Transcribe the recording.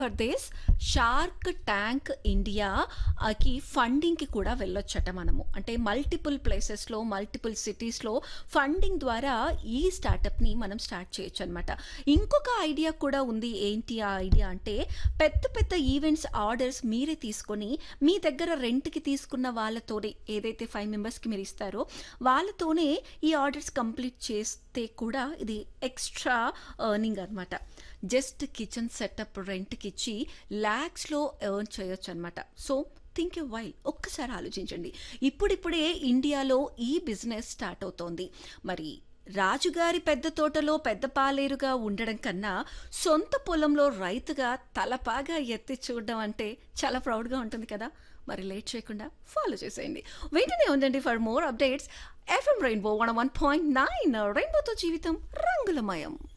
for this shark tank ఇండియాకి ఫండింగ్కి కూడా వెళ్ళొచ్చట మనము అంటే మల్టిపుల్ ప్లేసెస్లో మల్టిపుల్ సిటీస్లో ఫండింగ్ ద్వారా ఈ స్టార్టప్ని మనం స్టార్ట్ చేయొచ్చు అనమాట ఇంకొక ఐడియా కూడా ఉంది ఏంటి ఆ ఐడియా అంటే పెద్ద పెద్ద ఈవెంట్స్ ఆర్డర్స్ మీరే తీసుకొని మీ దగ్గర రెంట్కి తీసుకున్న వాళ్ళతోనే ఏదైతే ఫైవ్ మెంబర్స్కి మీరు ఇస్తారో వాళ్ళతోనే ఈ ఆర్డర్స్ కంప్లీట్ చేస్తే కూడా ఇది ఎక్స్ట్రా ఎర్నింగ్ అనమాట జస్ట్ కిచెన్ సెటప్ రెంట్కి ఇచ్చి ల్యాక్స్లో ఎర్న్ చేయొచ్చు అనమాట సో థింక్ యూ వైల్ ఒక్కసారి ఆలోచించండి ఇప్పుడిప్పుడే ఇండియాలో ఈ బిజినెస్ స్టార్ట్ అవుతోంది మరి రాజుగారి పెద్ద తోటలో పెద్ద పాలేరుగా ఉండడం కన్నా సొంత పొలంలో రైతుగా తలపాగా ఎత్తి చూడడం అంటే చాలా ప్రౌడ్గా ఉంటుంది కదా మరి లేట్ చేయకుండా ఫాలో చేసేయండి వెంటనే ఉందండి for more updates F M rainbow one one point nine రెయిన్బోతో జీవితం రంగులమయం